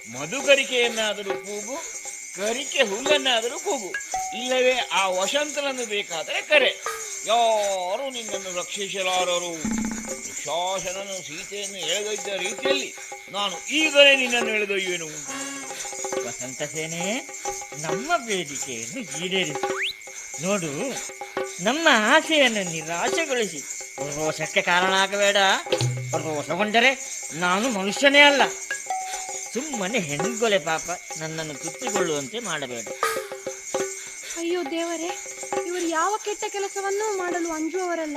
ಮಧುಕರಿಕೆಯನ್ನಾದರೂ ಕೂಗು ಕರಿಕೆ ಹುಲ್ಲನ್ನಾದರೂ ಕೂಗು ಇಲ್ಲವೇ ಆ ವಸಂತನನ್ನು ಬೇಕಾದರೆ ಕರೆ ಯಾರು ನಿನ್ನನ್ನು ರಕ್ಷಿಸಲಾರರು ಶಾಸನನು ಸೀತೆಯನ್ನು ಎಳೆದೊಯ್ದ ರೀತಿಯಲ್ಲಿ ನಾನು ಈಗಲೇ ನಿನ್ನನ್ನು ಎಳೆದೊಯ್ಯುವೆನು ವಸಂತ ಸೇನೆ ನಮ್ಮ ಬೇಡಿಕೆಯನ್ನು ಈಡೇರಿಸಿ ನೋಡು ನಮ್ಮ ಆಸೆಯನ್ನು ನಿರಾಶೆಗೊಳಿಸಿ ರೋಷಕ್ಕೆ ಕಾರಣ ಆಗಬೇಡ ರೋಷಗೊಂಡರೆ ನಾನು ಮನುಷ್ಯನೇ ಅಲ್ಲ ಸುಮ್ಮನೆ ಹೆಣ್ಗೊಲೆ ಪಾಪ ನನ್ನನ್ನು ತುತ್ತಿಕೊಳ್ಳುವಂತೆ ಮಾಡಬೇಡ ಅಯ್ಯೋ ದೇವರೇ ಇವರು ಯಾವ ಕೆಟ್ಟ ಕೆಲಸವನ್ನೂ ಮಾಡಲು ಅಂಜುವವರಲ್ಲ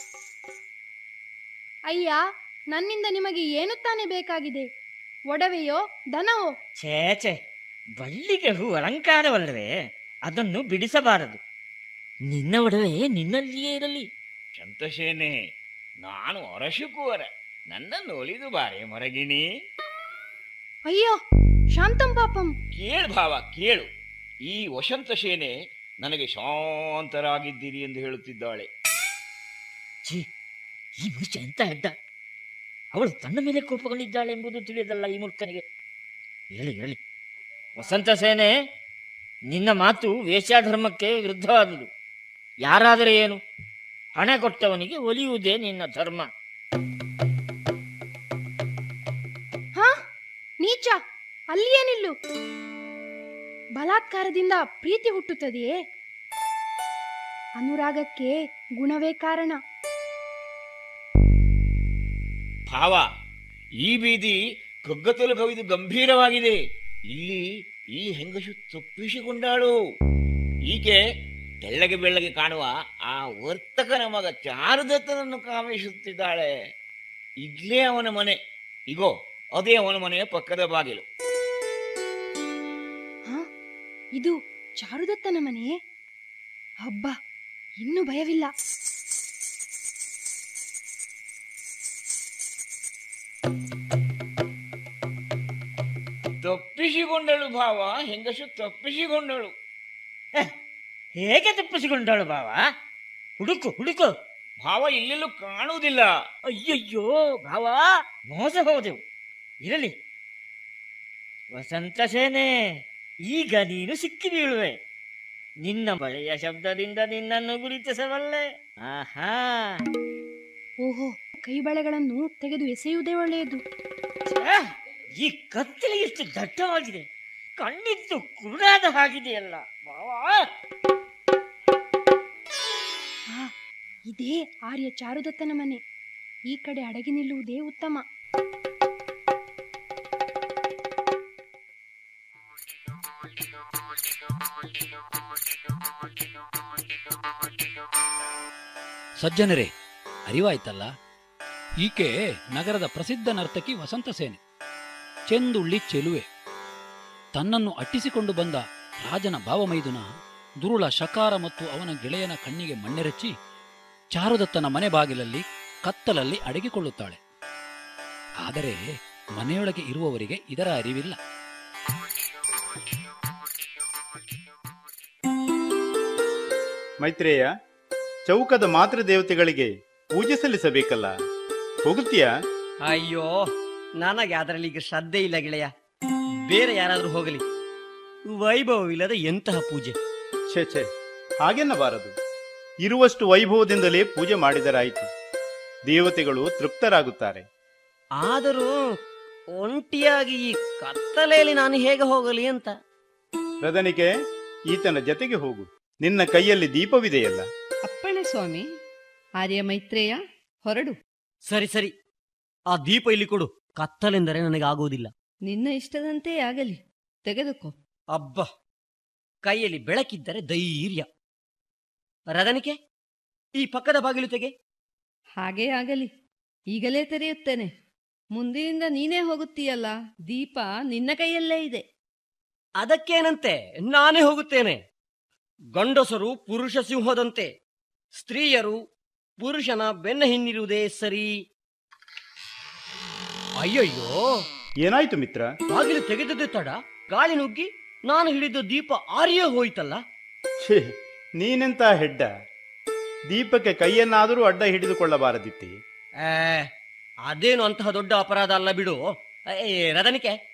ಅಯ್ಯ ನನ್ನಿಂದ ನಿಮಗೆ ಏನು ತಾನೇ ಬೇಕಾಗಿದೆ ಒಡವೆಯೋ ಧನವೋ ಛೇ ಛೇ ಬಳ್ಳಿಗೆ ಹೂ ಅಲಂಕಾರವಲ್ಲವೇ ಅದನ್ನು ಬಿಡಿಸಬಾರದು ನಿನ್ನ ಒಡವೆ ನಿನ್ನಲ್ಲಿಯೇ ಇರಲಿ ಶಂತಸೇನೆ ನಾನು ಅರಶುಕುವರ ನನ್ನನ್ನು ಒಲಿದು ಬಾರೆ ಮರಗಿಣಿ ಅಯ್ಯೋ ಶಾಂತಂ ಪಾಪಂ ಕೇಳು ಭಾವ ಕೇಳು ಈ ವಸಂತ ಸೇನೆ ನನಗೆ ಶಾಂತರಾಗಿದ್ದೀರಿ ಎಂದು ಹೇಳುತ್ತಿದ್ದಾಳೆ ಛೀ ಈ ಮನುಷ್ಯ ಎಂತ ಹೆಡ್ಡ ಅವಳು ತನ್ನ ಮೇಲೆ ಕೋಪಗೊಂಡಿದ್ದಾಳೆ ಎಂಬುದು ತಿಳಿಯದಲ್ಲ ಈ ಮೂರ್ಖನಿಗೆ ಹೇಳಿ ಹೇಳಿ ವಸಂತ ಸೇನೆ ನಿನ್ನ ಮಾತು ವೇಶ್ಯಾಧರ್ಮಕ್ಕೆ ವಿರುದ್ಧವಾದುದು ಯಾರಾದರೆ ಏನು ಹಣ ಕೊಟ್ಟವನಿಗೆ ಒಲಿಯುವುದೇ ನಿನ್ನ ಧರ್ಮ ಹಾ ನೀಚ ಅಲ್ಲಿಯೇ ನಿಲ್ಲು ಬಲಾತ್ಕಾರದಿಂದ ಪ್ರೀತಿ ಹುಟ್ಟುತ್ತದೆಯೇ ಅನುರಾಗಕ್ಕೆ ಗುಣವೇ ಕಾರಣ ಭಾವ ಈ ಬೀದಿ ಕಗ್ಗತ್ತಲು ಕವಿದು ಗಂಭೀರವಾಗಿದೆ ಇಲ್ಲಿ ಈ ಹೆಂಗಸು ತಪ್ಪಿಸಿಕೊಂಡಾಳು ಈಕೆ ತೆಳ್ಳಗೆ ಬೆಳ್ಳಗೆ ಕಾಣುವ ಆ ವರ್ತಕನ ಮಗ ಚಾರುದತ್ತನನ್ನು ಕಾಮಿಸುತ್ತಿದ್ದಾಳೆ ಇಗ್ಲೇ ಅವನ ಮನೆ ಇಗೋ ಅದೇ ಅವನ ಮನೆಯ ಪಕ್ಕದ ಬಾಗಿಲು ಹಾ ಇದು ಚಾರುದತ್ತನ ಮನೆಯೇ ಹಬ್ಬ ಇನ್ನು ಭಯವಿಲ್ಲ ತಪ್ಪಿಸಿಕೊಂಡಳು ಭಾವ ಹೆಂಗಸು ತಪ್ಪಿಸಿಕೊಂಡಳು ಹೇಗೆ ತಪ್ಪಿಸಿಕೊಂಡಳು ಬಾವ ಹುಡುಕು ಹುಡುಕು ಭಾವ ಇಲ್ಲೆಲ್ಲೂ ಕಾಣುವುದಿಲ್ಲ ಅಯ್ಯಯ್ಯೋ ಭಾವ ಮೋಸ ಹೋದೆವು ಇರಲಿ ವಸಂತ ಸೇನೆ ಈಗ ನೀನು ಸಿಕ್ಕಿ ಬೀಳುವೆ ನಿನ್ನ ಬಳೆಯ ಶಬ್ದದಿಂದ ನಿನ್ನನ್ನು ಗುರುತಿಸಬಲ್ಲೆ ಆಹಾ ಓಹೋ ಕೈ ಬಳೆಗಳನ್ನು ತೆಗೆದು ಎಸೆಯುವುದೇ ಒಳ್ಳೆಯದು ಛೇ, ಈ ಕತ್ತಲೆ ಎಷ್ಟು ದಟ್ಟವಾಗಿದೆ ಕಣ್ಣಿದ್ದು ಕುರುಡಾದ ಹಾಗಿದೆಯಲ್ಲ ಭಾವ ಆ ಇದೇ ಆರ್ಯ ಚಾರುದತ್ತನ ಮನೆ ಈ ಕಡೆ ಅಡಗಿ ನಿಲ್ಲುವುದೇ ಉತ್ತಮ ಸಜ್ಜನರೇ ಅರಿವಾಯ್ತಲ್ಲ ಈಕೆ ನಗರದ ಪ್ರಸಿದ್ಧ ನರ್ತಕಿ ವಸಂತ ಸೇನೆ ಚೆಂದುಳ್ಳಿ ಚೆಲುವೆ ತನ್ನನ್ನು ಅಟ್ಟಿಸಿಕೊಂಡು ಬಂದ ರಾಜನ ಭಾವಮೈದುನ ದುರುಳ ಶಕಾರ ಮತ್ತು ಅವನ ಗೆಳೆಯನ ಕಣ್ಣಿಗೆ ಮಣ್ಣೆರಚಿ ಚಾರುದತ್ತನ ಮನೆ ಬಾಗಿಲಲ್ಲಿ ಕತ್ತಲಲ್ಲಿ ಅಡಗಿಕೊಳ್ಳುತ್ತಾಳೆ ಆದರೆ ಮನೆಯೊಳಗೆ ಇರುವವರಿಗೆ ಇದರ ಅರಿವಿಲ್ಲ ಮೈತ್ರೇಯ ಚೌಕದ ಮಾತೃದೇವತೆಗಳಿಗೆ ಪೂಜೆ ಸಲ್ಲಿಸಬೇಕಲ್ಲ ಹೋಗುತ್ತೀಯಾ ಅಯ್ಯೋ ನನಗೆ ಅದರಲ್ಲಿ ಈಗ ಶ್ರದ್ಧೆ ಇಲ್ಲ ಗೆಳೆಯ ಬೇರೆ ಯಾರಾದ್ರೂ ಹೋಗಲಿ ವೈಭವವಿಲ್ಲದ ಎಂತಹ ಪೂಜೆ ಛೇ ಛೇ ಹಾಗೆನ್ನಬಾರದು ಇರುವಷ್ಟು ವೈಭವದಿಂದಲೇ ಪೂಜೆ ಮಾಡಿದರಾಯಿತು ದೇವತೆಗಳು ತೃಪ್ತರಾಗುತ್ತಾರೆ ಆದರೂ ಒಂಟಿಯಾಗಿ ಈ ಕತ್ತಲೆಯಲ್ಲಿ ನಾನು ಹೇಗೆ ಹೋಗಲಿ ಅಂತ ರದನಿಕೆ ಈತನ ಜತೆಗೆ ಹೋಗು ನಿನ್ನ ಕೈಯಲ್ಲಿ ದೀಪವಿದೆಯಲ್ಲ ಅಪ್ಪಣೆ ಸ್ವಾಮಿ ಆರ್ಯ ಮೈತ್ರೇಯ ಹೊರಡು ಸರಿ ಸರಿ ಆ ದೀಪ ಇಲ್ಲಿ ಕೊಡು ಕತ್ತಲೆಂದರೆ ನನಗೆ ಆಗುವುದಿಲ್ಲ ನಿನ್ನ ಇಷ್ಟದಂತೆ ಆಗಲಿ ತೆಗೆದುಕೋ ಅಬ್ಬ ಕೈಯಲ್ಲಿ ಬೆಳಕಿದ್ದರೆ ಧೈರ್ಯ ರದನಿಕೆ ಈ ಪಕ್ಕದ ಬಾಗಿಲು ತೆಗೆ ಹಾಗೇ ಆಗಲಿ ಈಗಲೇ ತೆರೆಯುತ್ತೇನೆ ಮುಂದಿನಿಂದ ನೀನೇ ಹೋಗುತ್ತೀಯಲ್ಲ ದೀಪ ನಿನ್ನ ಕೈಯಲ್ಲೇ ಇದೆ ಅದಕ್ಕೇನಂತೆ ನಾನೇ ಹೋಗುತ್ತೇನೆ ಗಂಡಸರು ಪುರುಷ ಸಿಂಹದಂತೆ ಸ್ತ್ರೀಯರು ಪುರುಷನ ಬೆನ್ನ ಹಿಂದಿರುವುದೇ ಸರಿ ಅಯ್ಯಯ್ಯೋ ಏನಾಯ್ತು ಮಿತ್ರ ಬಾಗಿಲು ತೆಗೆದದ್ದು ತಡ ಗಾಳಿ ನುಗ್ಗಿ ನಾನು ಹಿಡಿದ ದೀಪ ಆರಿಯೇ ಹೋಯ್ತಲ್ಲ ಛೇ ನೀನೆಂತ ಹೆಡ್ಡ ದೀಪಕ್ಕೆ ಕೈಯನ್ನಾದರೂ ಅಡ್ಡ ಹಿಡಿದುಕೊಳ್ಳಬಾರದಿತ್ತೆ ಆ, ಅದೇನು ಅಂತಹ ದೊಡ್ಡ ಅಪರಾಧ ಅಲ್ಲ ಬಿಡು ಏ ರದನಿಕೆ